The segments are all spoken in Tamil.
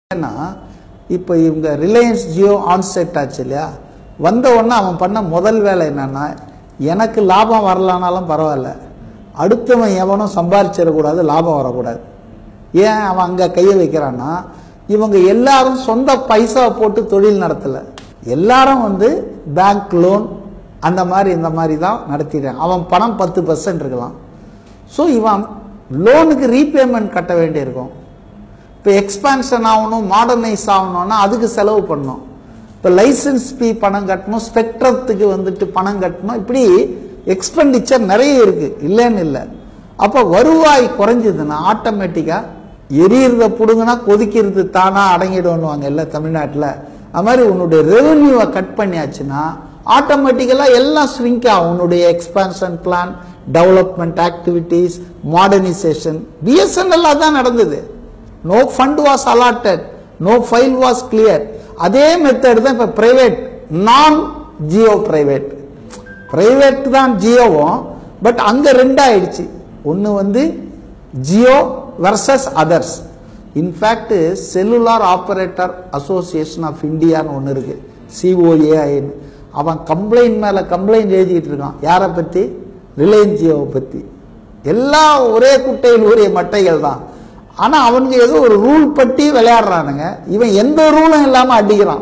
ஏன்னா இப்போ இவங்க ரிலையன்ஸ் ஜியோ ஆன்செட் ஆச்சு இல்லையா வந்த உடனே அவன் பண்ண முதல் வேலை என்னன்னா எனக்கு லாபம் வரலனாலும் பரவாயில்ல அடுத்தவன் எவனும் சம்பாரிச்சிடக்கூடாது லாபம் வரக்கூடாது ஏன் அவன் அங்கே கையை வைக்கிறான்னா இவங்க எல்லாரும் சொந்த பைசாவை போட்டு தொழில் நடத்தலை எல்லாரும் வந்து பேங்க் லோன் அந்த மாதிரி இந்த மாதிரி தான் நடத்திடுறான் அவன் பணம் பத்து பர்சன்ட் இருக்கலாம் ஸோ இவன் லோனுக்கு ரீபேமெண்ட் கட்ட வேண்டியிருக்கும் இப்போ எக்ஸ்பான்ஷன் ஆகணும் மாடர்னைஸ் ஆகணும்னா அதுக்கு செலவு பண்ணணும் இப்போ லைசன்ஸ் ஃபீ பணம் கட்டணும் ஸ்பெக்ட்ரத்துக்கு வந்துட்டு பணம் கட்டணும் இப்படி எக்ஸ்பெண்டிச்சர் நிறைய இருக்கு இல்லைன்னு இல்லை அப்போ வருவாய் குறைஞ்சதுன்னா ஆட்டோமேட்டிக்காக எரியறத பிடுங்கினா கொதிக்கிறது தானா அடங்கிடுவாங்க இல்லை தமிழ்நாட்டில் அது மாதிரி உன்னுடைய ரெவென்யூவை கட் பண்ணியாச்சுன்னா ஆட்டோமேட்டிக்கலாக எல்லாம் ஸ்ரிங்க் ஆகும் உன்னுடைய expansion plan development activities modernisation BSNL அதான் நடந்தது no fund was allotted no file was clear அதே மெத்தட் தான் இப்போ பிரைவேட் நான் ஜியோ பிரைவேட் பிரைவேட் தான் ஜியோவும் பட் அங்க ரெண்டாயிடுச்சு ஒன்று வந்து Jio versus others in fact cellular operator association of இந்தியான்னு ஒன்று இருக்கு சிஓஏஐன்னு அவன் கம்ப்ளைண்ட் மேல கம்ப்ளைண்ட் எழுதிட்டு இருக்கான் யாரை பத்தி ரிலையன்ஸ் ஜியோவை பத்தி எல்லாம் ஒரே குட்டையில் ஊறிய மட்டைகள் தான் ஆனா அவனுங்க ஏதோ ஒரு ரூல் பட்டி விளையாடுறானுங்க இவன் எந்த ரூலும் இல்லாம அடிக்கிறான்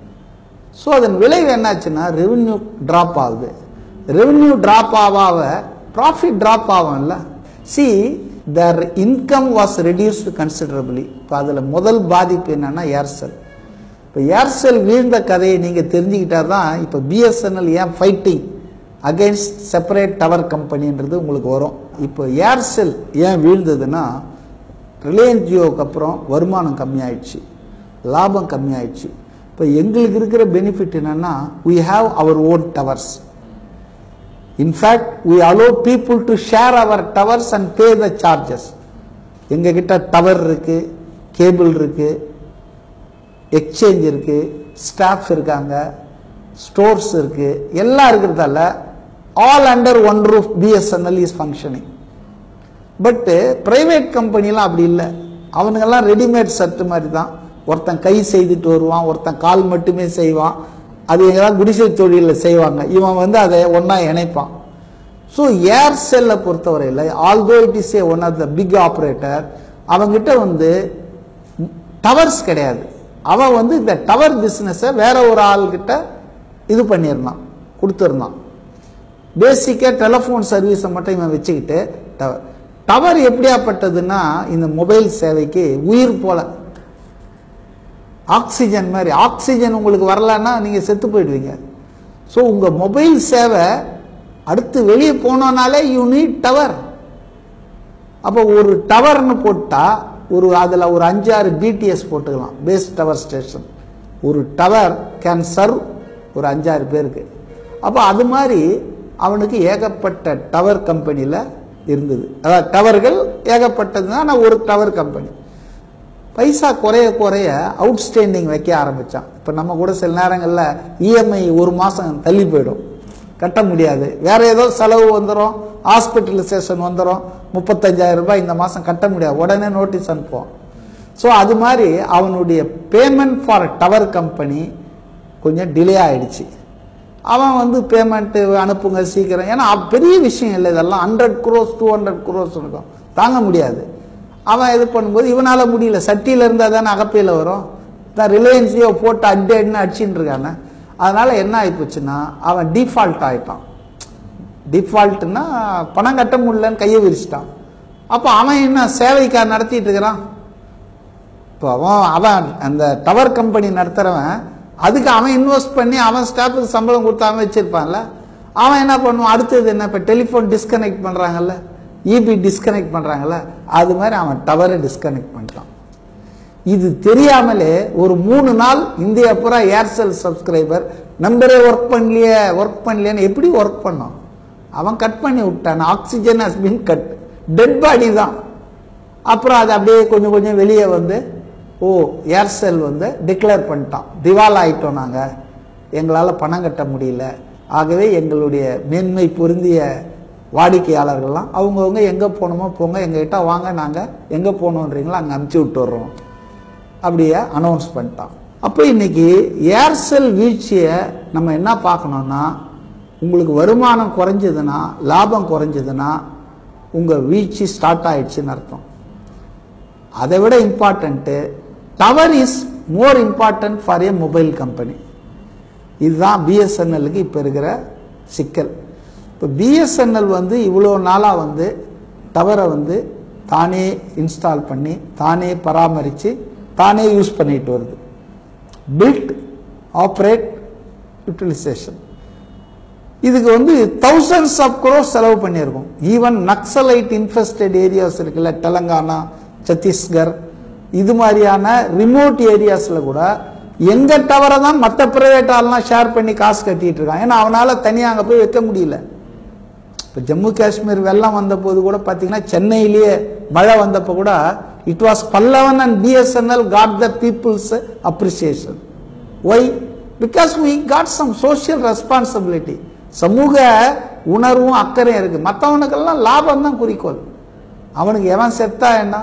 ஸோ அதன் விளைவு என்னாச்சுன்னா ரெவென்யூ ட்ராப் ஆகுது ரெவென்யூ ட்ராப் ஆகாவ ப்ராஃபிட் ட்ராப் ஆகும்ல சி தர் இன்கம் வாஸ் ரெடியூஸ்டு கன்சிடரபிளி இப்போ அதில் முதல் பாதிப்பு என்னன்னா ஏர்செல் இப்போ ஏர்செல் வீழ்ந்த கதையை நீங்கள் தெரிஞ்சுக்கிட்டா தான் இப்போ பிஎஸ்என்எல் ஏன் ஃபைட்டிங் அகைன்ஸ்ட் செப்பரேட் டவர் கம்பெனின்றது உங்களுக்கு வரும் இப்போ ஏர்செல் ஏன் வீழ்ந்ததுன்னா ரிலையன்ஸ் ஜியோவுக்கு அப்புறம் வருமானம் கம்மியாயிடுச்சு லாபம் கம்மியாயிடுச்சு இப்போ எங்களுக்கு இருக்கிற பெனிஃபிட் என்னன்னா we have our own towers in fact we allow people to share our towers and pay the charges எங்க கிட்ட டவர் இருக்கு கேபிள் இருக்கு எக்ஸ்சேஞ்ச் இருக்கு ஸ்டாஃப் இருக்காங்க ஸ்டோர்ஸ் இருக்கு எல்லாம் இருக்கிறதால all under one roof BSNL is functioning but private கம்பெனிலாம் அப்படி இல்லை அவனுங்கெல்லாம் ரெடிமேட் சட்டு மாதிரி தான் ஒருத்தன் கை செய்துட்டு வருவான் ஒருத்தன் கால் மட்டுமே செய்வான் அது எங்கெல்லாம் குடிசை தொழிலில் செய்வாங்க இவன் வந்து அதை ஒன்றா இணைப்பான் ஸோ ஏர்செல்லை பொறுத்தவரையில் although it is a one of the big operator அவங்கிட்ட வந்து டவர்ஸ் கிடையாது அவன் வந்து இந்த டவர் பிஸ்னஸை வேற ஒரு ஆள்கிட்ட இது பண்ணியிருந்தான் கொடுத்துருந்தான் பேசிக்காக டெலிஃபோன் சர்வீஸை மட்டும் இவன் வச்சுக்கிட்டு டவர் டவர் எப்படியாப்பட்டதுன்னா இந்த மொபைல் சேவைக்கு உயிர் போல ஆக்சிஜன் மாதிரி ஆக்சிஜன் உங்களுக்கு வரலன்னா நீங்கள் செத்து போயிடுவீங்க ஸோ உங்கள் மொபைல் சேவை அடுத்து வெளியே போனோனாலே யூ நீட் டவர் அப்போ ஒரு டவர்னு போட்டால் ஒரு அதில் ஒரு அஞ்சாறு பிடிஎஸ் போட்டுக்கலாம் பேஸ் டவர் ஸ்டேஷன் ஒரு டவர் கேன் சர்வ் ஒரு அஞ்சாறு பேருக்கு அப்போ அது மாதிரி அவனுக்கு ஏகப்பட்ட டவர் கம்பெனியில் இருந்தது அதாவது டவர்கள் ஏகப்பட்டதுன்னா நான் ஒரு டவர் கம்பெனி பைசா குறைய குறைய அவுட்ஸ்டேண்டிங் வைக்க ஆரம்பித்தான் இப்போ நம்ம கூட சில நேரங்களில் இஎம்ஐ ஒரு மாதம் தள்ளி போயிடும் கட்ட முடியாது வேற ஏதோ செலவு வந்துடும் ஹாஸ்பிட்டலைசேஷன் வந்துடும் முப்பத்தஞ்சாயிரம் ரூபாய் இந்த மாதம் கட்ட முடியாது உடனே நோட்டீஸ் அனுப்புவோம் ஸோ அது மாதிரி அவனுடைய பேமெண்ட் ஃபார் டவர் கம்பெனி கொஞ்சம் டிலே ஆயிடுச்சு அவன் வந்து பேமெண்ட்டு அனுப்புங்க சீக்கிரம் ஏன்னா பெரிய விஷயம் இல்லை இதெல்லாம் hundred crores two hundred crores இருக்கும் தாங்க முடியாது அவன் இது பண்ணும்போது இவனால் முடியல சட்டியில் இருந்தால் தானே அகப்பையில் வரும் தான் ரிலையன்ஸையோ போட்டு அட்டேன்னு அடிச்சுட்டு இருக்கானே அதனால என்ன ஆகிப்போச்சுன்னா அவன் டிஃபால்ட் ஆயிட்டான் டிஃபால்ட்னா பணம் கட்ட முடியலன்னு கையை விரிச்சிட்டான் அப்போ அவன் என்ன சேவைக்கா நடத்திட்டு இருக்கிறான் இப்போ அவன் அவன் அந்த டவர் கம்பெனி நடத்துறவன் அதுக்கு அவன் இன்வெஸ்ட் பண்ணி அவன் ஸ்டாஃபுக்கு சம்பளம் கொடுத்து அவன் வச்சிருப்பான்ல அவன் என்ன பண்ணுவான் அடுத்தது என்ன இப்போ டெலிஃபோன் டிஸ்கனெக்ட் பண்ணுறாங்கல்ல இபி டிஸ்கனெக்ட் பண்ணுறாங்கல்ல அது மாதிரி அவன் டவரை டிஸ்கனெக்ட் பண்ணிட்டான் இது தெரியாமலே ஒரு மூணு நாள் இந்தியா பூரா ஏர்செல் சப்ஸ்கிரைபர் நம்பரே ஒர்க் பண்ணலையே ஒர்க் பண்ணலையேன்னு எப்படி ஒர்க் பண்ணோம் அவன் கட் பண்ணி விட்டான் oxygen has been cut dead body தான் அப்புறம் அது அப்படியே கொஞ்சம் கொஞ்சம் வெளியே வந்து ஓ ஏர்செல் வந்து டிக்ளேர் பண்ணிட்டான் திவால் ஆயிட்டோம் நாங்கள் எங்களால் பணம் கட்ட முடியல ஆகவே எங்களுடைய மேன்மை பொருந்திய வாடிக்கையாளர்கள்லாம் அவங்கவுங்க எங்கே போகணுமோ போங்க எங்ககிட்ட வாங்க நாங்கள் எங்கே போகணுன்றீங்களோ அங்கே அனுப்பிச்சி விட்டுறோம் அப்படியே அனௌன்ஸ் பண்ணிட்டான் அப்போ இன்னைக்கு ஏர்செல் வீழ்ச்சியை நம்ம என்ன பார்க்கணும்னா உங்களுக்கு வருமானம் குறைஞ்சதுன்னா லாபம் குறைஞ்சதுன்னா உங்கள் வீழ்ச்சி ஸ்டார்ட் ஆயிடுச்சுன்னு அர்த்தம் அதை விட important tower is more important for a mobile company இதுதான் பிஎஸ்என்எல்லுக்கு இப்போ இருக்கிற சிக்கல் இப்போ பிஎஸ்என்எல் வந்து இவ்வளோ நாளாக வந்து டவரை வந்து தானே இன்ஸ்டால் பண்ணி தானே பராமரித்து தானே யூஸ் பண்ணிட்டு வருது பில்ட் ஆப்ரேட் யூட்டிலைசேஷன் இதுக்கு வந்து தௌசண்ட்ஸ் ஆஃப் crores செலவு பண்ணியிருக்கோம் ஈவன் நக்சலைட் இன்ஃபெஸ்டட் ஏரியாஸ் இருக்குல்ல தெலங்கானா சத்தீஸ்கர் இது மாதிரியான ரிமோட் ஏரியாஸில் கூட எங்க டவரை தான் மற்ற பிரைவேட் ஆள்லாம் ஷேர் பண்ணி காசு கட்டிட்டு இருக்கான் ஏன்னா அவனால தனியாக அங்கே போய் வைக்க முடியல இப்போ ஜம்மு காஷ்மீர் வெள்ளம் வந்த போது கூட பார்த்தீங்கன்னா சென்னையிலேயே மழை வந்தப்போ கூட it was Pallavan and BSNL got the people's appreciation why because we got some social responsibility சமூக உணர்வும் அக்கறையும் இருக்கு மற்றவனுக்கெல்லாம் லாபம் தான் குறிக்கோள் அவனுக்கு எவன் செத்தா என்ன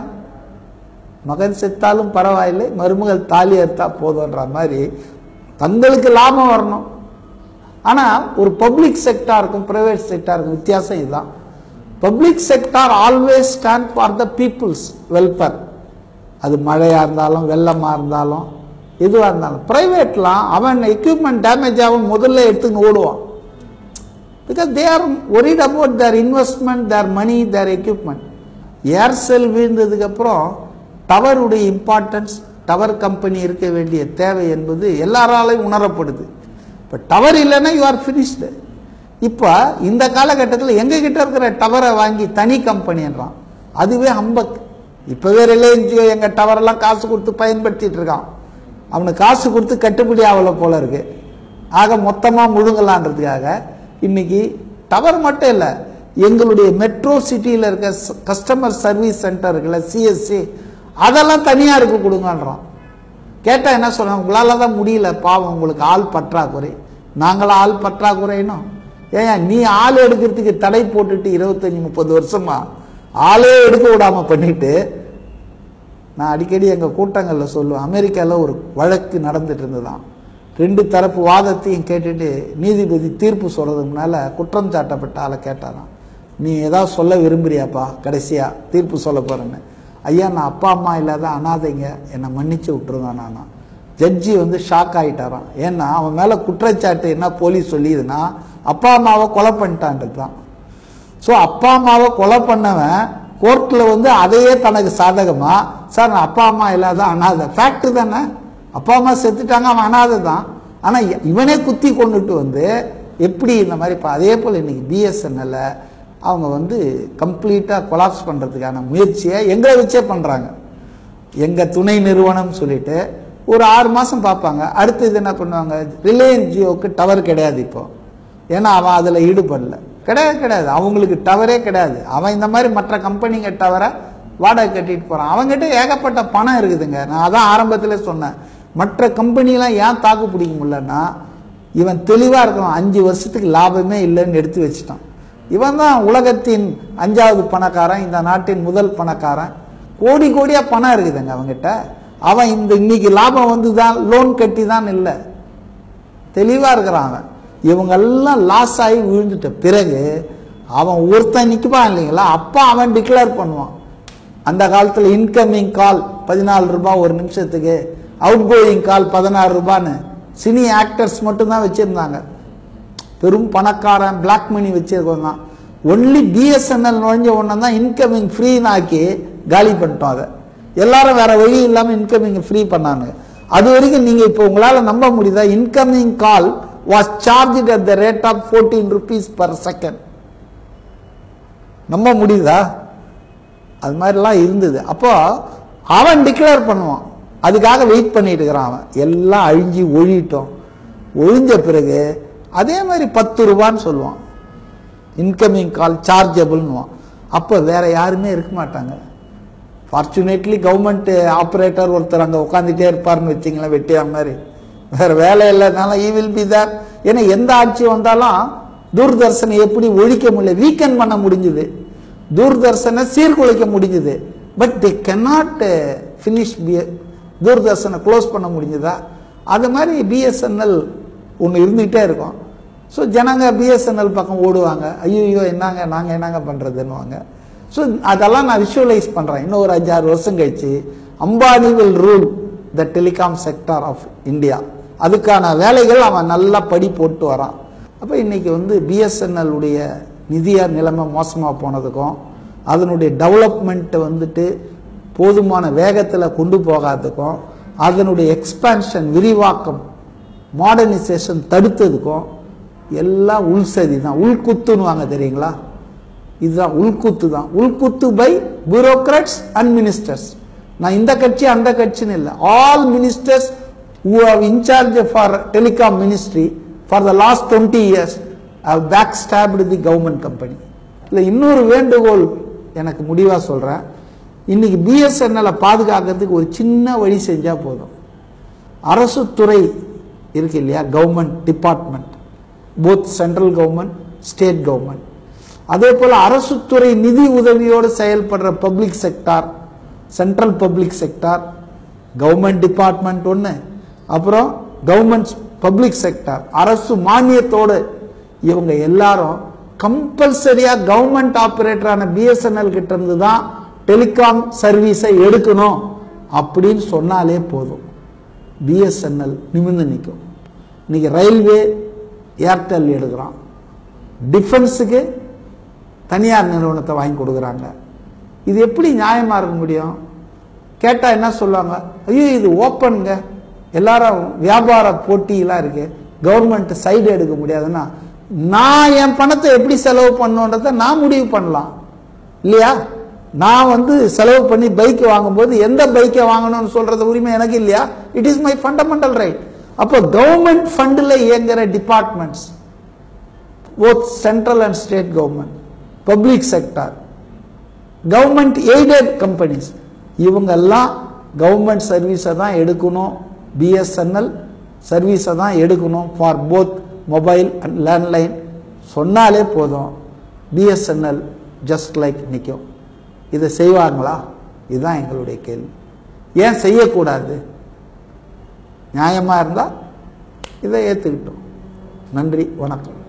மகன் செத்தாலும் பரவாயில்லை மருமகள் தாலி அறுத்தா போதுன்ற மாதிரி தங்களுக்கு லாபம் வரணும் ஆனா ஒரு பப்ளிக் செக்டாருக்கும் பிரைவேட் செக்டாருக்கும் வித்தியாசம் இதுதான் public sector always stand for the people's welfare அது மழையா இருந்தாலும் வெள்ளமா இருந்தாலும் எதுவா இருந்தாலும் பிரைவேட்லாம் அவன் எக்யூப்மெண்ட் டேமேஜ் ஆகும் முதல்ல எடுத்துன்னு ஓடுவான் because they are worried about their investment their money their equipment Aircel வீழ்ந்ததுக்கு அப்புறம் டவருடைய இம்பார்ட்டன்ஸ் டவர் கம்பெனி இருக்க வேண்டிய தேவை என்பது எல்லாராலையும் உணரப்படுது இப்போ டவர் இல்லைன்னா யூ ஆர் ஃபினிஷ்டு இப்போ இந்த காலகட்டத்தில் எங்க கிட்ட இருக்கிற டவரை வாங்கி தனி கம்பெனின்றான் அதுவே ஹம்பக் இப்பவே ரிலையன்ஸ் ஜியோ எங்க டவரெல்லாம் காசு கொடுத்து பயன்படுத்திட்டு இருக்கான் அவனுக்கு காசு கொடுத்து கட்டுப்படி ஆகல போல இருக்கு ஆக மொத்தமா முழுங்கலான்றதுக்காக இன்னைக்கு டவர் மட்டும் இல்லை எங்களுடைய மெட்ரோ சிட்டியில் இருக்க கஸ்டமர் சர்வீஸ் சென்டர் இருக்குல்ல சிஎஸ்சி அதெல்லாம் தனியாருக்கு கொடுங்கன்றான் கேட்டா என்ன சொல்றாங்க உங்களால தான் முடியல பாவம் உங்களுக்கு ஆள் பற்றாக்குறை நாங்களா ஆள் பற்றாக்குறைனும் ஏன் நீ ஆள் எடுக்கிறதுக்கு தடை போட்டுட்டு இருபத்தஞ்சி முப்பது வருஷமா ஆளே எடுக்க விடாம பண்ணிட்டு நான் அடிக்கடி எங்க கூட்டங்கள்ல சொல்லுவேன் அமெரிக்கால ஒரு வழக்கு நடந்துட்டு இருந்ததுதான் ரெண்டு தரப்பு வாதத்தையும் கேட்டுட்டு நீதிபதி தீர்ப்பு சொல்றதுக்கு முன்னால குற்றம் சாட்டப்பட்ட ஆளை கேட்டாராம் நீ ஏதாவது சொல்ல விரும்புறியாப்பா கடைசியா தீர்ப்பு சொல்ல போறேன்னு ஐயா நான் அப்பா அம்மா இல்லாத அனாதைங்க என்னை மன்னிச்சு விட்டுருங்க நானா ஜட்ஜி வந்து ஷாக் ஆயிட்டாராம் ஏன்னா அவன் மேல குற்றச்சாட்டு என்ன போலீஸ் சொல்லிதுன்னா அப்பா அம்மாவை கொலை பண்ணிட்டான்றது தான் ஸோ அப்பா அம்மாவை கொலை பண்ணவன் கோர்ட்ல வந்து அதையே தனக்கு சாதகமா சார் நான் அப்பா அம்மா இல்லாத அனாதை ஃபேக்ட் தானே அப்பா அம்மா செத்துட்டாங்க அவன் அனாதை தான் ஆனா இ- இவனே குத்தி கொண்டுட்டு வந்து எப்படி இந்த மாதிரி இப்ப அதே போல இன்னைக்கு பிஎஸ்என்எல்ல அவங்க வந்து கம்ப்ளீட்டா கொலாப்ஸ் பண்றதுக்கான முயற்சியை எங்களை வச்சே பண்றாங்க எங்க துணை நிறுவனம் சொல்லிட்டு ஒரு ஆறு மாசம் பார்ப்பாங்க அடுத்தது என்ன பண்ணுவாங்க ரிலையன்ஸ் ஜியோக்கு டவர் கிடையாது இப்போ ஏன்னா அவன் அதுல ஈடுபடல கிடையாது கிடையாது அவங்களுக்கு டவரே கிடையாது அவன் இந்த மாதிரி மற்ற கம்பெனிங்க டவரை வாடகை கட்டிட்டு போறான் அவங்ககிட்ட ஏகப்பட்ட பணம் இருக்குதுங்க நான் அதான் ஆரம்பத்துல சொன்னேன் மற்ற கம்பெனிலாம் ஏன் தாக்கு பிடிக்க முடியலன்னா இவன் தெளிவா இருக்கான் அஞ்சு வருஷத்துக்கு லாபமே இல்லைன்னு எடுத்து வச்சுட்டான் இவன் தான் உலகத்தின் அஞ்சாவது பணக்காரன் இந்த நாட்டின் முதல் பணக்காரன் கோடி கோடியா பணம் இருக்குதுங்க அவன்கிட்ட அவன் இந்த இன்னைக்கு லாபம் வந்து தான் லோன் கட்டி தான் இல்லை தெளிவா இருக்கிறான் அவன் இவங்க எல்லாம் லாஸ் ஆகி விழுந்துட்ட பிறகு அவன் ஒருத்தன் நிற்குப்பான் இல்லைங்களா அப்போ அவன் டிக்ளேர் பண்ணுவான் அந்த காலத்துல இன்கமிங் கால் பதினாலு ரூபாய் ஒரு நிமிஷத்துக்கு அவுட் கோயிங் கால் பதினாறு ரூபான்னு சினி ஆக்டர்ஸ் மட்டும்தான் வச்சிருந்தாங்க பெரும் பணக்காரன் பிளாக் மணி வச்சிருக்கவங்க தான் ஒன்லி பிஎஸ்என்எல் நுழைஞ்ச உடனே தான் இன்கமிங் ஃப்ரீன்னு ஆக்கி காலி பண்ணிட்டோம் அதை எல்லாரும் வேற வழி இல்லாம இன்கமிங் ஃப்ரீ பண்ணாங்க அது வரைக்கும் நீங்க இப்போ உங்களால நம்ப முடியுதா incoming call was charge at the rate of fourteen rupees per second நம்ப முடியுதா அது மாதிரிலாம் இருந்தது அப்போ அவன் டிக்ளேர் பண்ணுவான் அதுக்காக வெயிட் பண்ணிட்டு இருக்கிறான் அவன் எல்லாம் அழிஞ்சு ஒழிட்டோம் ஒழிஞ்ச பிறகு அதே மாதிரி பத்து ரூபான்னு சொல்லுவான் இன்கமிங் கால் சார்ஜபிள்னுவான் அப்போ வேற யாருமே இருக்க மாட்டாங்க ஃபார்ச்சுனேட்லி கவர்மெண்ட் ஆப்ரேட்டர் ஒருத்தர் அங்கே உட்காந்துட்டே இருப்பாருன்னு வச்சிங்களேன் வெட்டியா மாதிரி வேற வேலை இல்லைனால ஈ வில் பி தேர் ஏன்னா எந்த ஆட்சி வந்தாலும் தூர்தர்ஷனை எப்படி ஒழிக்க முடியல வீக்கெண்ட் பண்ண முடிஞ்சுது தூர்தர்ஷனை சீர்குலைக்க முடிஞ்சுது பட் தே cannot ஃபினிஷ் தூர்தர்ஷனை க்ளோஸ் பண்ண முடிஞ்சதா அது மாதிரி பிஎஸ்என்எல் ஒன்று இருந்துகிட்டே இருக்கும் ஸோ ஜனங்க பிஎஸ்என்எல் பக்கம் ஓடுவாங்க ஐயோ என்னங்க நாங்கள் என்னங்க பண்ணுறதுன்னுவாங்க ஸோ அதெல்லாம் நான் விஷுவலைஸ் பண்ணுறேன் இன்னும் ஒரு அஞ்சாறு வருஷம் கழிச்சு Ambani will rule the telecom sector of India அதுக்கான வேலைகள் அவன் நல்லா படி போட்டு வரான் அப்போ இன்னைக்கு வந்து பிஎஸ்என்எல் உடைய நிதிய நிலைமை மோசமாக போனதுக்கும் அதனுடைய டெவலப்மெண்ட்டை வந்துட்டு போதுமான வேகத்தில் கொண்டு போகாததுக்கும் அதனுடைய எக்ஸ்பான்ஷன் விரிவாக்கம் மாடர்னைசேஷன் தடுத்ததுக்கும் எல்லாம் உள்சதி தான் உள்குத்துன்னு தெரியுங்களா இதுதான் உள்குத்து தான் உள்குத்து பை பியூரோக்ராட்ஸ் அண்ட் மினிஸ்டர்ஸ் நான் இந்த கட்சி அந்த கட்சின்னு இல்லை all ministers who have in charge for telecom ministry for the last 20 years have backstabbed the government company இல்லை இன்னொரு வேண்டுகோள் எனக்கு முடிவா சொல்றேன் இன்னைக்கு பிஎஸ்என்எல் பாதுகாக்கிறதுக்கு ஒரு சின்ன வழி செஞ்சா போதும் அரசு துறை இருக்கு இல்லையா government department both central government state government அதே போல அரசு துறை நிதி உதவியோடு செயல்படுற public sector central public sector government department ஒன்று அப்புறம் கவர்மெண்ட் பப்ளிக் செக்டார் அரசு மானியத்தோடு இவங்க எல்லாரும் கம்பல்சரியா கவர்மெண்ட் ஆபரேட்டரான பிஎஸ்என்எல் கிட்ட இருந்து தான் டெலிகாம் சர்வீஸை எடுக்கணும் அப்படின்னு சொன்னாலே போதும் பிஎஸ்என்எல் நிமிர்ந்து நிற்கும் இன்னைக்கு ரயில்வே ஏர்டெல் எடுக்கிறான் டிஃபென்ஸுக்கு தனியார் நிறுவனத்தை வாங்கி கொடுக்குறாங்க இது எப்படி நியாயமா இருக்க முடியும் கேட்டா என்ன சொல்லுவாங்க ஐயோ இது ஓப்பனுங்க எல்லாரும் வியாபார போட்டியெல்லாம் இருக்கு கவர்மெண்ட் சைடு எடுக்க முடியாதுன்னா நான் என் பணத்தை எப்படி செலவு பண்ணுன்றதை நான் முடிவு பண்ணலாம் இல்லையா நான் வந்து செலவு பண்ணி பைக் வாங்கும்போது எந்த பைக்கை வாங்கணும்னு சொல்றது உரிமை எனக்கு இல்லையா it is my fundamental right அப்போ கவர்மெண்ட் ஃபண்டில் இயங்குற departments both central and state government public sector government aided companies இவங்கெல்லாம் கவர்மெண்ட் சர்வீஸை தான் எடுக்கணும் பிஎஸ்என்எல் சர்வீஸை தான் எடுக்கணும் for both mobile and landline சொன்னாலே போதும் பிஎஸ்என்எல் ஜஸ்ட் லைக் நிற்கும் இதை செய்வாங்களா இதுதான் எங்களுடைய கேள்வி ஏன் செய்யக்கூடாது நியாயமாக இருந்தால் இதை ஏற்றுக்கிட்டோம் நன்றி வணக்கம்